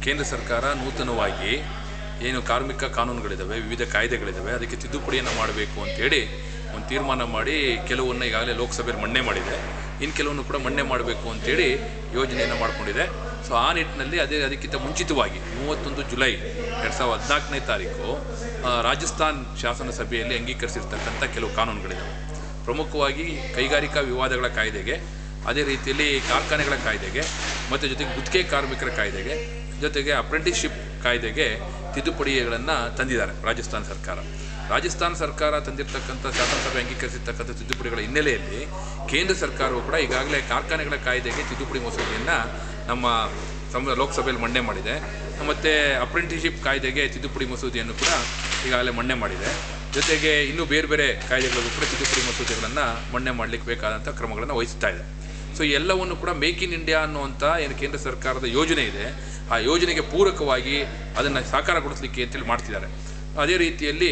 ಕೇಂದ್ರ ಸರ್ಕಾರ ನೂತನವಾಗಿ ಏನು ಕಾರ್ಮಿಕ ಕಾನೂನುಗಳಿದ್ದಾವೆ ವಿವಿಧ ಕಾಯ್ದೆಗಳಿದ್ದಾವೆ ಅದಕ್ಕೆ ತಿದ್ದುಪಡಿಯನ್ನು ಮಾಡಬೇಕು ಅಂತೇಳಿ ಒಂದು ತೀರ್ಮಾನ ಮಾಡಿ ಕೆಲವನ್ನು ಈಗಾಗಲೇ ಲೋಕಸಭೆಯಲ್ಲಿ ಮಣ್ಣೆ ಮಾಡಿದೆ ಇನ್ನು ಕೆಲವನ್ನು ಕೂಡ ಮಣ್ಣೆ ಮಾಡಬೇಕು ಅಂತೇಳಿ ಯೋಜನೆಯನ್ನು ಮಾಡಿಕೊಂಡಿದೆ ಸೊ ಆ ನಿಟ್ಟಿನಲ್ಲಿ ಅದೇ ಅದಕ್ಕಿಂತ ಮುಂಚಿತವಾಗಿ ಮೂವತ್ತೊಂದು ಜುಲೈ ಎರಡು ಸಾವಿರದ ಹದಿನಾಲ್ಕನೇ ತಾರೀಕು ಆ, ರಾಜಸ್ಥಾನ್ ಶಾಸನ ಸಭೆಯಲ್ಲಿ ಅಂಗೀಕರಿಸಿರ್ತಕ್ಕಂಥ ಕೆಲವು ಕಾನೂನುಗಳಿದ್ದಾವೆ ಪ್ರಮುಖವಾಗಿ ಕೈಗಾರಿಕಾ ವಿವಾದಗಳ ಕಾಯ್ದೆಗೆ ಅದೇ ರೀತಿಯಲ್ಲಿ ಕಾರ್ಖಾನೆಗಳ ಕಾಯ್ದೆಗೆ ಮತ್ತು ಜೊತೆಗೆ ಗುತ್ತಿಗೆ ಕಾರ್ಮಿಕರ ಕಾಯ್ದೆಗೆ ಜೊತೆಗೆ ಅಪ್ರೆಂಟಿಸ್ಶಿಪ್ ಕಾಯ್ದೆಗೆ ತಿದ್ದುಪಡಿಗಳನ್ನು ತಂದಿದ್ದಾರೆ ರಾಜಸ್ಥಾನ ಸರ್ಕಾರ ರಾಜಸ್ಥಾನ ಸರ್ಕಾರ ತಂದಿರತಕ್ಕಂಥ ಶಾಸನಸಭೆ ಅಂಗೀಕರಿಸಿರ್ತಕ್ಕಂಥ ತಿದ್ದುಪಡಿಗಳ ಹಿನ್ನೆಲೆಯಲ್ಲಿ ಕೇಂದ್ರ ಸರ್ಕಾರವು ಕೂಡ ಈಗಾಗಲೇ ಕಾರ್ಖಾನೆಗಳ ಕಾಯ್ದೆಗೆ ತಿದ್ದುಪಡಿ ಮಸೂದೆಯನ್ನು ನಮ್ಮ ಸಮ ಲೋಕಸಭೆಯಲ್ಲಿ ಮಂಡನೆ ಮಾಡಿದೆ ಮತ್ತು ಅಪ್ರೆಂಟಿಸ್ಶಿಪ್ ಕಾಯ್ದೆಗೆ ತಿದ್ದುಪಡಿ ಮಸೂದೆಯನ್ನು ಕೂಡ ಈಗಾಗಲೇ ಮಂಡನೆ ಮಾಡಿದೆ ಜೊತೆಗೆ ಇನ್ನೂ ಬೇರೆ ಬೇರೆ ಕಾಯ್ದೆಗಳಿಗೂ ಕೂಡ ತಿದ್ದುಪಡಿ ಮಸೂದೆಗಳನ್ನು ಮಂಡನೆ ಮಾಡಲಿಕ್ಕೆ ಬೇಕಾದಂಥ ಕ್ರಮಗಳನ್ನು ವಹಿಸ್ತಾ ಇದೆ ಸೊ ಈ ಎಲ್ಲವನ್ನು ಕೂಡ ಮೇಕ್ ಇನ್ ಇಂಡಿಯಾ ಅನ್ನುವಂಥ ಏನು ಕೇಂದ್ರ ಸರ್ಕಾರದ ಯೋಜನೆ ಇದೆ ಆ ಯೋಜನೆಗೆ ಪೂರಕವಾಗಿ ಅದನ್ನು ಸಾಕಾರಗೊಳಿಸಲಿಕ್ಕೆ ಅಂತೇಳಿ ಮಾಡ್ತಿದ್ದಾರೆ ಅದೇ ರೀತಿಯಲ್ಲಿ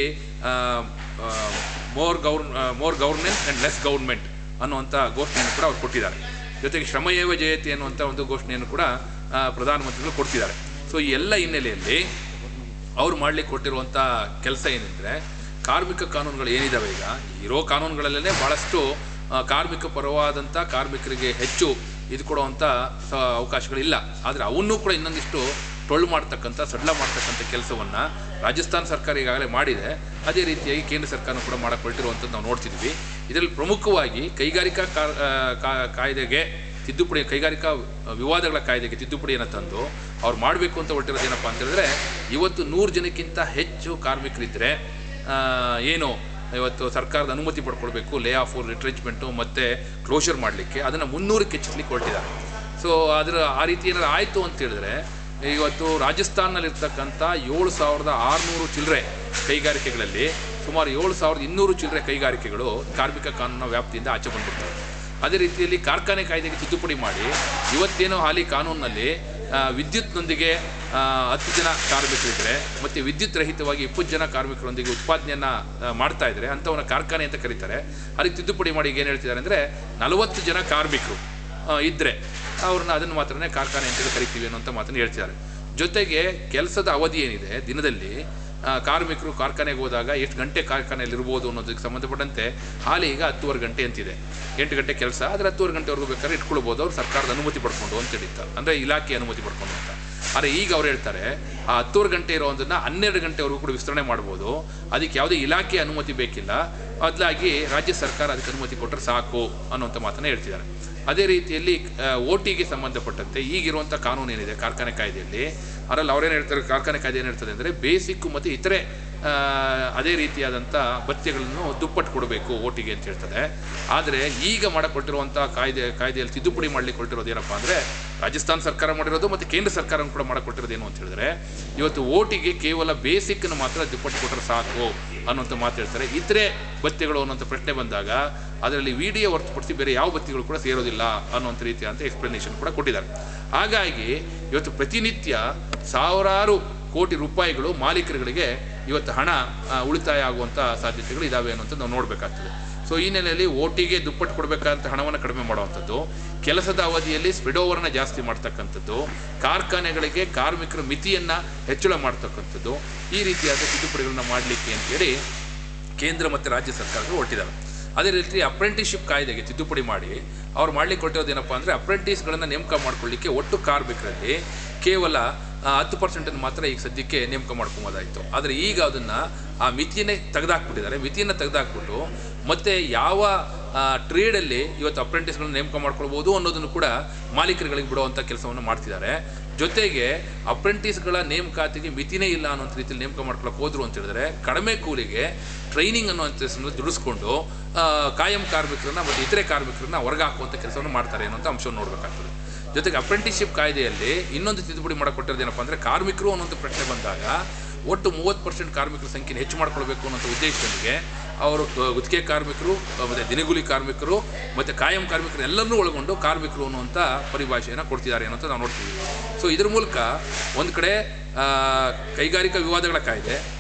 ಮೋರ್ ಗೌರ್ more governance and less government ಅನ್ನುವಂಥ ಘೋಷಣೆಯನ್ನು ಕೂಡ ಅವ್ರು ಕೊಟ್ಟಿದ್ದಾರೆ ಜೊತೆಗೆ ಶ್ರಮಯೇವ ಜಯತೆ ಅನ್ನುವಂಥ ಒಂದು ಘೋಷಣೆಯನ್ನು ಕೂಡ ಆ, ಪ್ರಧಾನಮಂತ್ರಿಗಳು ಕೊಡ್ತಿದ್ದಾರೆ ಸೊ ಈ ಎಲ್ಲ ಹಿನ್ನೆಲೆಯಲ್ಲಿ ಅವ್ರು ಮಾಡಲಿಕ್ಕೆ ಕೊಟ್ಟಿರುವಂಥ ಕೆಲಸ ಏನೆಂದರೆ ಕಾರ್ಮಿಕ ಕಾನೂನುಗಳು ಏನಿದ್ದಾವೆ ಈಗ ಇರೋ ಕಾನೂನುಗಳಲ್ಲೇ ಭಾಳಷ್ಟು ಆ, ಕಾರ್ಮಿಕ ಪರವಾದಂಥ ಕಾರ್ಮಿಕರಿಗೆ ಹೆಚ್ಚು ಇದು ಕೊಡುವಂಥ ಸ ಅವಕಾಶಗಳಿಲ್ಲ ಆದರೆ ಅವನ್ನೂ ಕೂಡ ಇನ್ನೊಂದಿಷ್ಟು ಟೊಳ್ಳು ಮಾಡ್ತಕ್ಕಂಥ ಸಡ್ಲ ಮಾಡ್ತಕ್ಕಂಥ ಕೆಲಸವನ್ನು ರಾಜಸ್ಥಾನ ಸರ್ಕಾರ ಈಗಾಗಲೇ ಮಾಡಿದೆ ಅದೇ ರೀತಿಯಾಗಿ ಕೇಂದ್ರ ಸರ್ಕಾರ ಕೂಡ ಮಾಡಕ್ಕೆ ಹೊರಟಿರುವಂಥದ್ದು ನಾವು ನೋಡ್ತಿದ್ವಿ ಇದರಲ್ಲಿ ಪ್ರಮುಖವಾಗಿ ಕೈಗಾರಿಕಾ ಕಾ- ಆ, ಕಾ- ಕಾಯ್ದೆಗೆ ತಿದ್ದುಪಡಿ ಕೈಗಾರಿಕಾ ವಿವಾದಗಳ ಕಾಯ್ದೆಗೆ ತಿದ್ದುಪಡಿಯನ್ನು ತಂದು ಅವ್ರು ಮಾಡಬೇಕು ಅಂತ ಹೊರಟಿರೋದು ಏನಪ್ಪ ಅಂತ ಹೇಳಿದ್ರೆ ಇವತ್ತು ನೂರು ಜನಕ್ಕಿಂತ ಹೆಚ್ಚು ಕಾರ್ಮಿಕರಿದ್ದರೆ ಆ, ಏನು ಇವತ್ತು ಸರ್ಕಾರದ ಅನುಮತಿ ಪಡ್ಕೊಳ್ಬೇಕು ಲೇ ಆಫ್ ರಿಟ್ರೆಚ್ಮೆಂಟು ಮತ್ತು ಕ್ಲೋಷರ್ ಮಾಡಲಿಕ್ಕೆ ಅದನ್ನು ಮುನ್ನೂರಕ್ಕೆ ಹೆಚ್ಚಿಸ್ಲಿಕ್ಕೆ ಹೊರಟಿದ್ದಾರೆ ಸೊ ಅದರ ಆ ರೀತಿ ಏನಾದ್ರು ಆಯಿತು ಅಂತ ಹೇಳಿದ್ರೆ ಇವತ್ತು ರಾಜಸ್ಥಾನದಲ್ಲಿರ್ತಕ್ಕಂಥ ಏಳು ಸಾವಿರದ ಆರುನೂರು ಚಿಲ್ಲರೆ ಕೈಗಾರಿಕೆಗಳಲ್ಲಿ ಸುಮಾರು ಏಳು ಸಾವಿರದ ಇನ್ನೂರು ಚಿಲ್ಲರೆ ಕೈಗಾರಿಕೆಗಳು ಕಾರ್ಮಿಕ ಕಾನೂನಿನ ವ್ಯಾಪ್ತಿಯಿಂದ ಆಚೆ ಬಂದ್ಬಿಡ್ತವೆ ಅದೇ ರೀತಿಯಲ್ಲಿ ಕಾರ್ಖಾನೆ ಕಾಯ್ದೆಗೆ ತಿದ್ದುಪಡಿ ಮಾಡಿ ಇವತ್ತೇನೋ ಹಾಲಿ ಕಾನೂನಿನಲ್ಲಿ ಆ, ವಿದ್ಯುತ್ನೊಂದಿಗೆ ಆ, ಹತ್ತು ಜನ ಕಾರ್ಮಿಕರಿದ್ದರೆ ಮತ್ತು ವಿದ್ಯುತ್ ರಹಿತವಾಗಿ ಇಪ್ಪತ್ತು ಜನ ಕಾರ್ಮಿಕರೊಂದಿಗೆ ಉತ್ಪಾದನೆಯನ್ನು ಮಾಡ್ತಾ ಇದ್ದಾರೆ ಅಂಥವನ್ನ ಕಾರ್ಖಾನೆ ಅಂತ ಕರೀತಾರೆ ಅದಕ್ಕೆ ತಿದ್ದುಪಡಿ ಮಾಡಿ ಈಗ ಏನು ಹೇಳ್ತಿದ್ದಾರೆ ಅಂದರೆ ನಲವತ್ತು ಜನ ಕಾರ್ಮಿಕರು ಇದ್ದರೆ ಅವ್ರನ್ನ ಅದನ್ನು ಮಾತ್ರನೇ ಕಾರ್ಖಾನೆ ಅಂತೇಳಿ ಕರಿತೀವಿ ಅನ್ನೋಂಥ ಮಾತನ್ನು ಹೇಳ್ತಿದ್ದಾರೆ ಜೊತೆಗೆ ಕೆಲಸದ ಅವಧಿ ಏನಿದೆ ದಿನದಲ್ಲಿ ಆ, ಕಾರ್ಮಿಕರು ಕಾರ್ಖಾನೆಗೆ ಹೋದಾಗ ಎಷ್ಟು ಗಂಟೆ ಕಾರ್ಖಾನೆಯಲ್ಲಿ ಇರ್ಬೋದು ಅನ್ನೋದಕ್ಕೆ ಸಂಬಂಧಪಟ್ಟಂತೆ ಹಾಲಿ ಈಗ ಹತ್ತುವರೆ ಗಂಟೆ ಅಂತಿದೆ ಎಂಟು ಗಂಟೆ ಕೆಲಸ ಆದರೆ ಹತ್ತುವರೆ ಗಂಟೆವರೆಗೂ ಬೇಕಾದ್ರೆ ಇಟ್ಕೊಳ್ಬೋದು ಅವ್ರು ಸರ್ಕಾರದ ಅನುಮತಿ ಪಡ್ಕೊಂಡು ಅಂತ ಹೇಳಿತ್ತು ಅಂದರೆ ಇಲಾಖೆ ಅನುಮತಿ ಪಡ್ಕೊಂಡು ಅಂತ ಆದರೆ ಈಗ ಅವ್ರು ಹೇಳ್ತಾರೆ ಆ ಹತ್ತುವರೆ ಗಂಟೆ ಇರೋದನ್ನು ಹನ್ನೆರಡು ಗಂಟೆವರೆಗೂ ಕೂಡ ವಿಸ್ತರಣೆ ಮಾಡ್ಬೋದು ಅದಕ್ಕೆ ಯಾವುದೇ ಇಲಾಖೆ ಅನುಮತಿ ಬೇಕಿಲ್ಲ ಬದಲಾಗಿ ರಾಜ್ಯ ಸರ್ಕಾರ ಅದಕ್ಕೆ ಅನುಮತಿ ಕೊಟ್ಟರೆ ಸಾಕು ಅನ್ನುವಂಥ ಮಾತನ್ನು ಹೇಳ್ತಿದ್ದಾರೆ ಅದೇ ರೀತಿಯಲ್ಲಿ ಓ ಟಿಗೆ ಸಂಬಂಧಪಟ್ಟಂತೆ ಈಗಿರುವಂಥ ಕಾನೂನು ಏನಿದೆ ಕಾರ್ಖಾನೆ ಕಾಯ್ದೆಯಲ್ಲಿ ಅದರಲ್ಲಿ ಅವ್ರೇನು ಹೇಳ್ತಾರೆ ಕಾರ್ಖಾನೆ ಕಾಯ್ದೆ ಏನು ಹೇಳ್ತದೆ ಅಂದರೆ ಬೇಸಿಕ್ಕು ಮತ್ತು ಇತರೆ ಆ, ಅದೇ ರೀತಿಯಾದಂಥ ಭತ್ಯೆಗಳನ್ನು ದುಪ್ಪಟ್ಟು ಕೊಡಬೇಕು ಓಟಿಗೆ ಅಂತ ಹೇಳ್ತದೆ ಆದರೆ ಈಗ ಮಾಡಕೊಟ್ಟಿರುವಂಥ ಕಾಯ್ದೆ ಕಾಯ್ದೆಯಲ್ಲಿ ತಿದ್ದುಪಡಿ ಮಾಡಲಿಕ್ಕೆ ಹೊರಟಿರೋದು ಏನಪ್ಪ ಅಂದರೆ ರಾಜಸ್ಥಾನ ಸರ್ಕಾರ ಮಾಡಿರೋದು ಮತ್ತು ಕೇಂದ್ರ ಸರ್ಕಾರ ಕೂಡ ಮಾಡಕೊಟ್ಟಿರೋದು ಏನು ಅಂತ ಹೇಳಿದ್ರೆ ಇವತ್ತು ಓಟಿಗೆ ಕೇವಲ ಬೇಸಿಕ್ನ ಮಾತ್ರ ದುಪ್ಪಟ್ಟು ಕೊಟ್ಟರೆ ಸಾಕು ಅನ್ನುವಂಥ ಮಾತು ಹೇಳ್ತಾರೆ ಇತರೆ ಭತ್ಯೆಗಳು ಅನ್ನೋಂಥ ಪ್ರಶ್ನೆ ಬಂದಾಗ ಅದರಲ್ಲಿ ವಿ ಡಿ ಹೊರತುಪಡಿಸಿ ಬೇರೆ ಯಾವ ಭತ್ಯೆಗಳು ಕೂಡ ಸೇರೋದಿಲ್ಲ ಅನ್ನುವಂಥ ರೀತಿಯಾದಂಥ ಎಕ್ಸ್ಪ್ಲನೇಷನ್ ಕೂಡ ಕೊಟ್ಟಿದ್ದಾರೆ ಹಾಗಾಗಿ ಇವತ್ತು ಪ್ರತಿನಿತ್ಯ ಸಾವಿರಾರು ಕೋಟಿ ರೂಪಾಯಿಗಳು ಮಾಲೀಕರುಗಳಿಗೆ ಇವತ್ತು ಹಣ ಆ, ಉಳಿತಾಯ ಆಗುವಂಥ ಸಾಧ್ಯತೆಗಳು ಇದ್ದಾವೆ ಅನ್ನೋಂಥದ್ದು ನಾವು ನೋಡಬೇಕಾಗ್ತದೆ ಸೊ ಈ ಹಿನ್ನೆಲೆಯಲ್ಲಿ ಓಟಿಗೆ ದುಪ್ಪಟ್ಟು ಕೊಡಬೇಕಾದಂಥ ಹಣವನ್ನು ಕಡಿಮೆ ಮಾಡುವಂಥದ್ದು ಕೆಲಸದ ಅವಧಿಯಲ್ಲಿ ಸ್ಪಿಡೋವರ್ನ ಜಾಸ್ತಿ ಮಾಡ್ತಕ್ಕಂಥದ್ದು ಕಾರ್ಖಾನೆಗಳಿಗೆ ಕಾರ್ಮಿಕರ ಮಿತಿಯನ್ನು ಹೆಚ್ಚಳ ಮಾಡ್ತಕ್ಕಂಥದ್ದು ಈ ರೀತಿಯಾದ ತಿದ್ದುಪಡಿಗಳನ್ನ ಮಾಡಲಿಕ್ಕೆ ಅಂತೇಳಿ ಕೇಂದ್ರ ಮತ್ತು ರಾಜ್ಯ ಸರ್ಕಾರಗಳು ಹೊರಟಿದ್ದಾವೆ ಅದೇ ರೀತಿ ಅಪ್ರೆಂಟಿಸ್ಶಿಪ್ ಕಾಯ್ದೆಗೆ ತಿದ್ದುಪಡಿ ಮಾಡಿ ಅವ್ರು ಮಾಡ್ಲಿಕ್ಕೆ ಹೊರಟಿರೋದು ಏನಪ್ಪ ಅಂದರೆ ಅಪ್ರೆಂಟಿಸ್ಗಳನ್ನು ನೇಮಕ ಮಾಡ್ಕೊಳ್ಳಿಕ್ಕೆ ಒಟ್ಟು ಕಾರ್ಮಿಕರಲ್ಲಿ ಕೇವಲ ಆ, ಹತ್ತು ಪರ್ಸೆಂಟನ್ನು ಮಾತ್ರ ಈಗ ಸದ್ಯಕ್ಕೆ ನೇಮಕ ಮಾಡ್ಕೊಬೋದಾಯಿತು ಆದರೆ ಈಗ ಅದನ್ನು ಆ ಮಿತಿಯನ್ನೇ ತೆಗೆದಾಕ್ಬಿಟ್ಟಿದ್ದಾರೆ ಮಿತಿಯನ್ನು ತೆಗೆದಾಕ್ಬಿಟ್ಟು ಮತ್ತು ಯಾವ ಟ್ರೇಡಲ್ಲಿ ಇವತ್ತು ಅಪ್ರೆಂಟಿಸ್ಗಳನ್ನ ನೇಮಕ ಮಾಡ್ಕೊಳ್ಬೋದು ಅನ್ನೋದನ್ನು ಕೂಡ ಮಾಲೀಕರುಗಳಿಗೆ ಬಿಡುವಂಥ ಕೆಲಸವನ್ನು ಮಾಡ್ತಿದ್ದಾರೆ ಜೊತೆಗೆ ಅಪ್ರೆಂಟಿಸ್ಗಳ ನೇಮಕಾತಿಗೆ ಮಿತಿನೇ ಇಲ್ಲ ಅನ್ನೋ ರೀತಿಯಲ್ಲಿ ನೇಮಕ ಮಾಡ್ಕೊಳಕ್ಕೆ ಹೋದ್ರು ಅಂತ ಹೇಳಿದ್ರೆ ಕಡಿಮೆ ಕೂಲಿಗೆ ಟ್ರೈನಿಂಗ್ ಅನ್ನುವಂಥ ದುಡಿಸ್ಕೊಂಡು ಆ, ಕಾಯಂ ಕಾರ್ಮಿಕರನ್ನ ಮತ್ತು ಇತರೆ ಕಾರ್ಮಿಕರನ್ನ ಹೊರಗೆ ಹಾಕುವಂಥ ಕೆಲಸವನ್ನು ಮಾಡ್ತಾರೆ ಅನ್ನೋಂಥ ಅಂಶವನ್ನು ನೋಡಬೇಕಾಗ್ತದೆ ಜೊತೆಗೆ ಅಪ್ರೆಂಟಿಸ್ಶಿಪ್ ಕಾಯ್ದೆಯಲ್ಲಿ ಇನ್ನೊಂದು ತಿದ್ದುಪಡಿ ಮಾಡಿಕೊಟ್ಟಿರೋದು ಏನಪ್ಪ ಅಂದರೆ ಕಾರ್ಮಿಕರು ಅನ್ನೋಂಥ ಪ್ರಶ್ನೆ ಬಂದಾಗ ಒಟ್ಟು ಮೂವತ್ತು ಪರ್ಸೆಂಟ್ ಕಾರ್ಮಿಕರ ಸಂಖ್ಯೆನ ಹೆಚ್ಚು ಮಾಡ್ಕೊಳ್ಬೇಕು ಅನ್ನೋಂಥ ಉದ್ದೇಶದೊಂದಿಗೆ ಅವರು ಗ- ಗುತ್ತಿಗೆ ಕಾರ್ಮಿಕರು ಮತ್ತು ದಿನಗೂಲಿ ಕಾರ್ಮಿಕರು ಮತ್ತು ಕಾಯಂ ಕಾರ್ಮಿಕರು ಎಲ್ಲರನ್ನೂ ಒಳಗೊಂಡು ಕಾರ್ಮಿಕರು ಅನ್ನುವಂಥ ಪರಿಭಾಷೆಯನ್ನು ಕೊಡ್ತಿದ್ದಾರೆ ಅನ್ನೋಂಥ ನಾವು ನೋಡ್ತೀವಿ ಸೊ ಇದ್ರ ಮೂಲಕ ಒಂದು ಕಡೆ ಆ, ಕೈಗಾರಿಕಾ ವಿವಾದಗಳ ಕಾಯ್ದೆ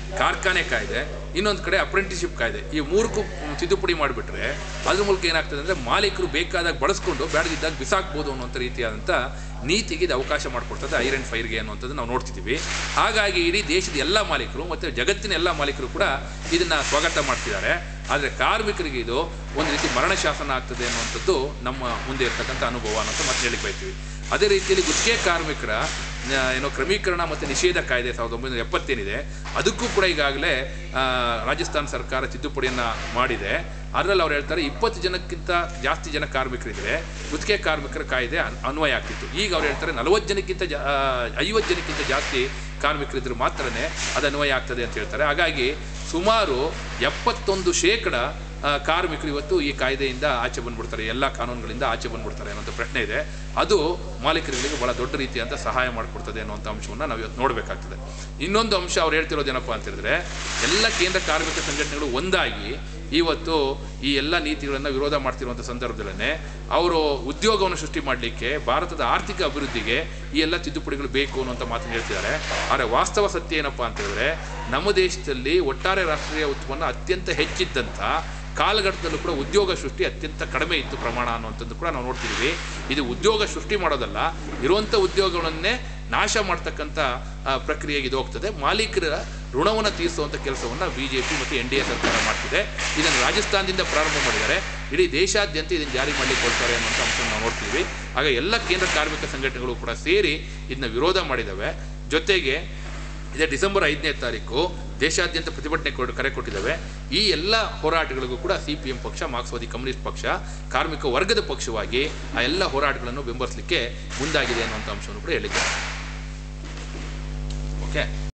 ಕಾರ್ಖಾನೆ ಕಾಯ್ದೆ ಇನ್ನೊಂದು ಕಡೆ ಅಪ್ರೆಂಟಿಸ್ಶಿಪ್ ಕಾಯ್ದೆ ಈ ಮೂರಕ್ಕೂ ತಿದ್ದುಪಡಿ ಮಾಡಿಬಿಟ್ರೆ ಅದ್ರ ಮೂಲಕ ಏನಾಗ್ತದೆ ಅಂದರೆ ಮಾಲೀಕರು ಬೇಕಾದಾಗ ಬಳಸ್ಕೊಂಡು ಬೇಡದಿದ್ದಾಗ ಬಿಸಾಕ್ಬೋದು ಅನ್ನೋಂಥ ರೀತಿಯಾದಂಥ ನೀತಿಗೆ ಇದು ಅವಕಾಶ ಮಾಡಿಕೊಡ್ತದೆ ಐರನ್ ಫೈರ್ಗೆ ಅನ್ನುವಂಥದ್ದು ನಾವು ನೋಡ್ತಿದ್ದೀವಿ ಹಾಗಾಗಿ ಇಡೀ ದೇಶದ ಎಲ್ಲ ಮಾಲೀಕರು ಮತ್ತು ಜಗತ್ತಿನ ಎಲ್ಲ ಮಾಲೀಕರು ಕೂಡ ಇದನ್ನು ಸ್ವಾಗತ ಮಾಡ್ತಿದ್ದಾರೆ ಆದರೆ ಕಾರ್ಮಿಕರಿಗೆ ಇದು ಒಂದು ರೀತಿ ಮರಣ ಶಾಸನ ಆಗ್ತದೆ ಅನ್ನುವಂಥದ್ದು ನಮ್ಮ ಮುಂದೆ ಇರ್ತಕ್ಕಂಥ ಅನುಭವ ಅನ್ನೋದು ಮತ್ತೆ ಹೇಳಿಕ್ ಬಯತೀವಿ ಅದೇ ರೀತಿಯಲ್ಲಿ ಗುತ್ತಿಗೆ ಕಾರ್ಮಿಕರ ಆ, ಏನೋ ಕ್ರಮೀಕರಣ ಮತ್ತು ನಿಷೇಧ ಕಾಯ್ದೆ ಸಾವಿರದ ಒಂಬೈನೂರ ಎಪ್ಪತ್ತೇನಿದೆ ಅದಕ್ಕೂ ಕೂಡ ಈಗಾಗಲೇ ಆ, ರಾಜಸ್ಥಾನ ಸರ್ಕಾರ ತಿದ್ದುಪಡಿಯನ್ನು ಮಾಡಿದೆ ಅದರಲ್ಲಿ ಅವ್ರು ಹೇಳ್ತಾರೆ ಇಪ್ಪತ್ತು ಜನಕ್ಕಿಂತ ಜಾಸ್ತಿ ಜನ ಕಾರ್ಮಿಕರಿದ್ದರೆ ಗುತ್ತಿಗೆ ಕಾರ್ಮಿಕರ ಕಾಯ್ದೆ ಅನ್- ಅನ್ವಯ ಆಗ್ತಿತ್ತು ಈಗ ಅವ್ರು ಹೇಳ್ತಾರೆ ನಲವತ್ತು ಜನಕ್ಕಿಂತ ಜಾ ಐವತ್ತು ಜನಕ್ಕಿಂತ ಜಾಸ್ತಿ ಕಾರ್ಮಿಕರಿದ್ರೆ ಮಾತ್ರನೇ ಅದು ಅನ್ವಯ ಆಗ್ತದೆ ಅಂತ ಹೇಳ್ತಾರೆ ಹಾಗಾಗಿ ಸುಮಾರು ಎಪ್ಪತ್ತೊಂದು ಶೇಕಡ ಆ, ಕಾರ್ಮಿಕರು ಇವತ್ತು ಈ ಕಾಯ್ದೆಯಿಂದ ಆಚೆ ಬಂದ್ಬಿಡ್ತಾರೆ ಎಲ್ಲ ಕಾನೂನುಗಳಿಂದ ಆಚೆ ಬಂದ್ಬಿಡ್ತಾರೆ ಅನ್ನೋಂಥ ಪ್ರಶ್ನೆ ಇದೆ ಅದು ಮಾಲೀಕರುಗಳಿಗೆ ಬಹಳ ದೊಡ್ಡ ರೀತಿಯಂತ ಸಹಾಯ ಮಾಡಿಕೊಡ್ತದೆ ಅನ್ನುವಂಥ ಅಂಶವನ್ನು ನಾವು ಇವತ್ತು ನೋಡಬೇಕಾಗ್ತದೆ ಇನ್ನೊಂದು ಅಂಶ ಅವ್ರು ಹೇಳ್ತಿರೋದೇನಪ್ಪ ಅಂತ ಹೇಳಿದ್ರೆ ಎಲ್ಲ ಕೇಂದ್ರ ಕಾರ್ಮಿಕ ಸಂಘಟನೆಗಳು ಒಂದಾಗಿ ಇವತ್ತು ಈ ಎಲ್ಲ ನೀತಿಗಳನ್ನು ವಿರೋಧ ಮಾಡ್ತಿರುವಂಥ ಸಂದರ್ಭದಲ್ಲೇ ಅವರು ಉದ್ಯೋಗವನ್ನು ಸೃಷ್ಟಿ ಮಾಡಲಿಕ್ಕೆ ಭಾರತದ ಆರ್ಥಿಕ ಅಭಿವೃದ್ಧಿಗೆ ಈ ಎಲ್ಲ ತಿದ್ದುಪಡಿಗಳು ಬೇಕು ಅನ್ನುವಂಥ ಮಾತನ್ನು ಹೇಳ್ತಿದ್ದಾರೆ ಆದರೆ ವಾಸ್ತವ ಸತ್ಯ ಏನಪ್ಪ ಅಂತ ಹೇಳಿದ್ರೆ ನಮ್ಮ ದೇಶದಲ್ಲಿ ಒಟ್ಟಾರೆ ರಾಷ್ಟ್ರೀಯ ಉತ್ಪನ್ನ ಅತ್ಯಂತ ಹೆಚ್ಚಿದ್ದಂಥ ಕಾಲಘಟ್ಟದಲ್ಲೂ ಕೂಡ ಉದ್ಯೋಗ ಸೃಷ್ಟಿ ಅತ್ಯಂತ ಕಡಿಮೆ ಇತ್ತು ಪ್ರಮಾಣ ಅನ್ನುವಂಥದ್ದು ಕೂಡ ನಾವು ನೋಡ್ತಿದ್ದೀವಿ ಇದು ಉದ್ಯೋಗ ಸೃಷ್ಟಿ ಮಾಡೋದಲ್ಲ ಇರುವಂಥ ಉದ್ಯೋಗಗಳನ್ನೇ ನಾಶ ಮಾಡ್ತಕ್ಕಂಥ ಆ, ಪ್ರಕ್ರಿಯೆಗೆ ಇದು ಹೋಗ್ತದೆ ಮಾಲೀಕರ ಋಣವನ್ನು ತೀರಿಸುವಂಥ ಕೆಲಸವನ್ನು ಬಿ ಜೆ ಪಿ ಮತ್ತು ಎನ್ ಡಿ ಎ ಸರ್ಕಾರ ಮಾಡ್ತಿದೆ ಇದನ್ನು ರಾಜಸ್ಥಾನದಿಂದ ಪ್ರಾರಂಭ ಮಾಡಿದ್ದಾರೆ ಇಡೀ ದೇಶಾದ್ಯಂತ ಇದನ್ನು ಜಾರಿ ಮಾಡಲಿಕ್ಕೆ ಕೊಡ್ತಾರೆ ಅನ್ನೋಂಥ ಅಂಶವನ್ನು ನಾವು ನೋಡ್ತೀವಿ ಆಗ ಎಲ್ಲ ಕೇಂದ್ರ ಕಾರ್ಮಿಕ ಸಂಘಟನೆಗಳು ಕೂಡ ಸೇರಿ ಇದನ್ನ ವಿರೋಧ ಮಾಡಿದ್ದಾವೆ ಜೊತೆಗೆ ಇದೇ ಡಿಸೆಂಬರ್ ಐದನೇ ತಾರೀಕು ದೇಶಾದ್ಯಂತ ಪ್ರತಿಭಟನೆ ಕೊಡ್- ಕರೆ ಕೊಟ್ಟಿದ್ದಾವೆ ಈ ಎಲ್ಲ ಹೋರಾಟಗಳಿಗೂ ಕೂಡ ಸಿ ಪಿ ಎಂ ಪಕ್ಷ ಮಾರ್ಕ್ಸ್ವಾದಿ ಕಮ್ಯುನಿಸ್ಟ್ ಪಕ್ಷ ಕಾರ್ಮಿಕ ವರ್ಗದ ಪಕ್ಷವಾಗಿ ಆ ಎಲ್ಲ ಹೋರಾಟಗಳನ್ನು ಬೆಂಬಲಿಸಲಿಕ್ಕೆ ಮುಂದಾಗಿದೆ ಅನ್ನುವಂಥ ಅಂಶವನ್ನು ಕೂಡ ಹೇಳಿದ್ದಾರೆ ಓಕೆ